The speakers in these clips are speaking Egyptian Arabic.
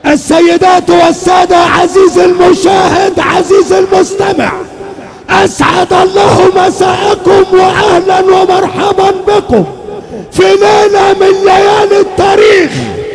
السيدات والسادة عزيز المشاهد عزيز المستمع اسعد الله مساءكم واهلا ومرحبا بكم في ليلة من ليالي التاريخ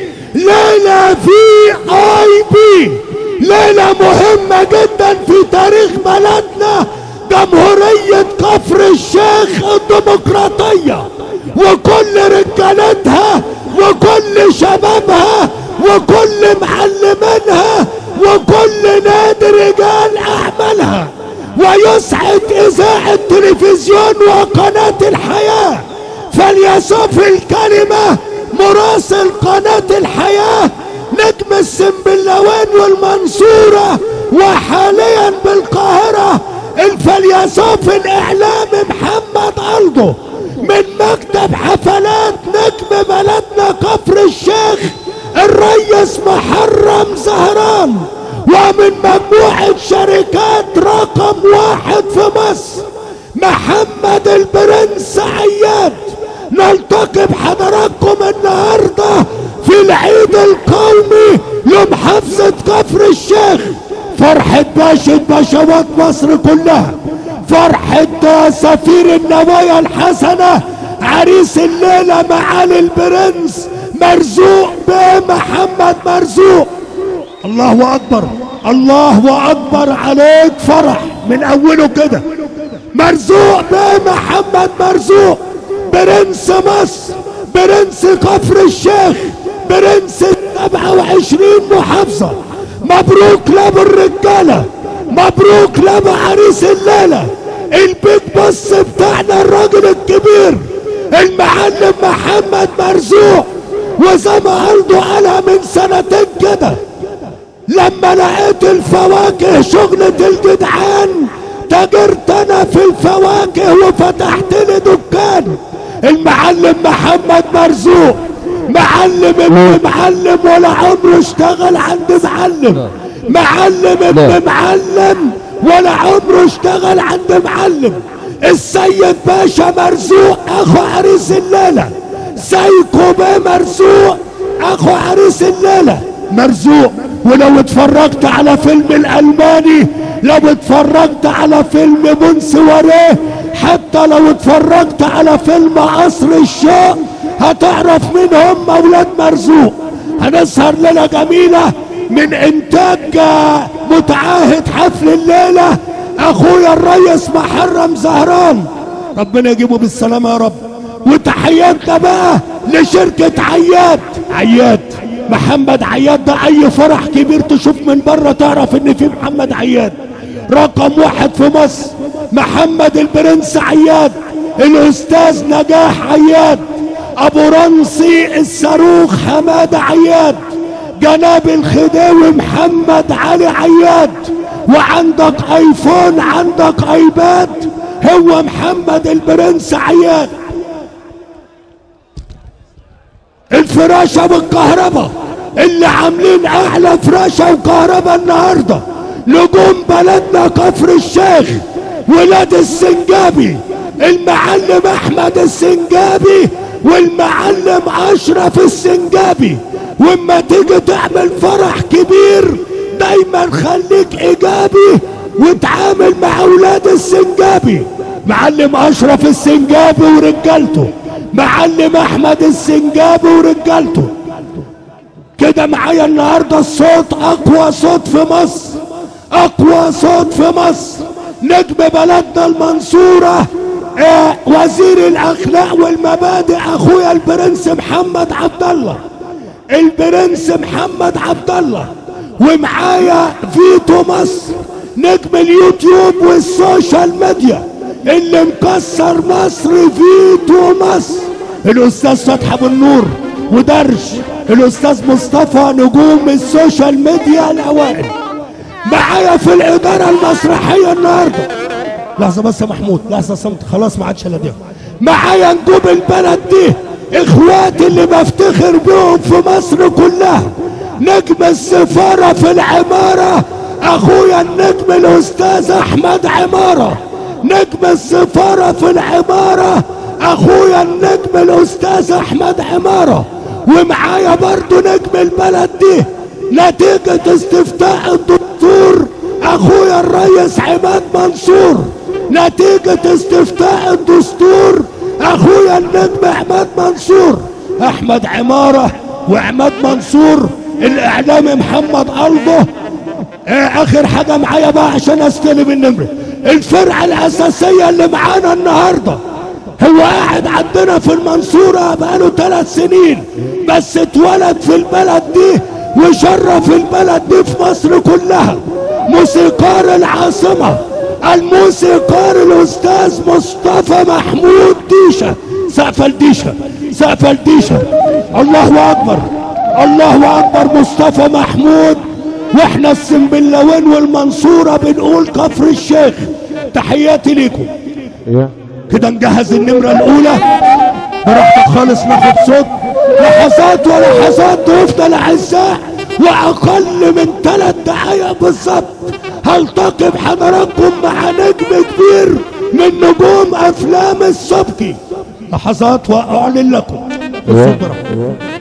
ليلة في اي بي ليلة مهمة جدا في تاريخ بلدنا جمهورية كفر الشيخ الديمقراطية وكل رجالتها وكل شبابها وكل معلمينها وكل نادي رجال اعمالها ويسعد اذاعة تلفزيون وقناة الحياة فليصف الكلمة مراسل قناة الحياة نجم السنبلاوين والمنصورة وحاليا بالقاهرة الفليصوف الاعلامي محمد الدو من مكتب حفلات نجم بلدنا كفر الشيخ الريس محرم زهران ومن مجموعة شركات رقم واحد في مصر محمد البرنس عياد نلتقي بحضراتكم النهاردة في العيد القومي لمحافظة كفر الشيخ فرحة باشا باشوات مصر كلها فرحة سفير النوايا الحسنة عريس الليلة معالي البرنس مرزوق بمحمد مرزوق الله اكبر الله اكبر عليك فرح من اوله كده مرزوق بمحمد مرزوق برنس مصر برنس كفر الشيخ برنس 27 محافظة مبروك لابو الرجالة مبروك لابو عريس الليلة البيت بص بتاعنا الراجل الكبير المعلم محمد مرزوق وزي ما قلدوا قالها من سنتين كده لما لقيت الفواكه شغلة الجدعان تاجرت انا في الفواكه وفتحت لي دكان المعلم محمد مرزوق معلم ابن معلم ولا عمره اشتغل عند معلم معلم ابن معلم ولا عمره اشتغل عند معلم السيد باشا مرزوق اخو عريس الليله سايكو بيه مرزوق اخو عريس الليله مرزوق ولو اتفرجت على فيلم الالماني لو اتفرجت على فيلم منسوريه حتى لو اتفرجت على فيلم قصر الشوق هتعرف مين هم اولاد مرزوق هنسهر ليله جميله من انتاج متعاهد حفل الليله اخويا الريس محرم زهران ربنا يجيبه بالسلامه يا رب وتحياتنا بقى لشركه عياد عياد محمد عياد ده اي فرح كبير تشوف من بره تعرف ان في محمد عياد رقم واحد في مصر محمد البرنس عياد الاستاذ نجاح عياد ابو رنسي الصاروخ حماد عياد جناب الخديوي محمد علي عياد وعندك ايفون عندك ايباد هو محمد البرنس عياد الفراشة بالكهرباء اللي عاملين اعلى فراشة وكهرباء النهاردة نجوم بلدنا كفر الشيخ ولاد السنجابي المعلم احمد السنجابي والمعلم اشرف السنجابي واما تيجي تعمل فرح كبير دايما خليك ايجابي وتعامل مع اولاد السنجابي معلم اشرف السنجابي ورجالته معلم احمد السنجابي ورجالته كده معايا النهارده الصوت اقوى صوت في مصر اقوى صوت في مصر نجم بلدنا المنصوره آه وزير الاخلاق والمبادئ اخويا البرنس محمد عبد الله البرنس محمد عبد الله ومعايا فيتو مصر نجم اليوتيوب والسوشيال ميديا اللي مكسر مصر فيتو مصر الاستاذ فتحي ابو النور ودرش الاستاذ مصطفى نجوم السوشيال ميديا الاوائل معايا في الاداره المسرحيه النهارده لحظه بس يا محمود لحظه صمت خلاص ما عادش الا دي معايا نجوم البلد دي اخواتي اللي بفتخر بيهم في مصر كلها نجم السفاره في العماره اخويا النجم الاستاذ احمد عماره نجم السفاره في العماره اخويا النجم الاستاذ احمد عماره ومعايا برضو نجم البلد دي نتيجة استفتاء الدكتور اخويا الريس عماد منصور نتيجة استفتاء الدستور اخويا النجم عماد منصور احمد عمارة وعماد منصور الاعلامي محمد الضه آه، اخر حاجة معايا بقى عشان استلم النمرة الفرقة الاساسية اللي معانا النهاردة هو قاعد عندنا في المنصورة بقاله ثلاث سنين بس اتولد في البلد دي وشرف البلد دي في مصر كلها موسيقار العاصمة الموسيقار الاستاذ مصطفى محمود ديشة سقف الديشة سقف الديشة الله اكبر الله اكبر مصطفى محمود واحنا السنبلاوين والمنصورة بنقول كفر الشيخ تحياتي ليكم كده نجهز النمرة الأولى براحتك خالص ناخد صوت لحظات ولحظات ضيوفنا الأعزاء وأقل من ثلاث دقايق بالظبط هلتقي بحضراتكم مع نجم كبير من نجوم أفلام السبكي لحظات وأعلن لكم الصوت براحتك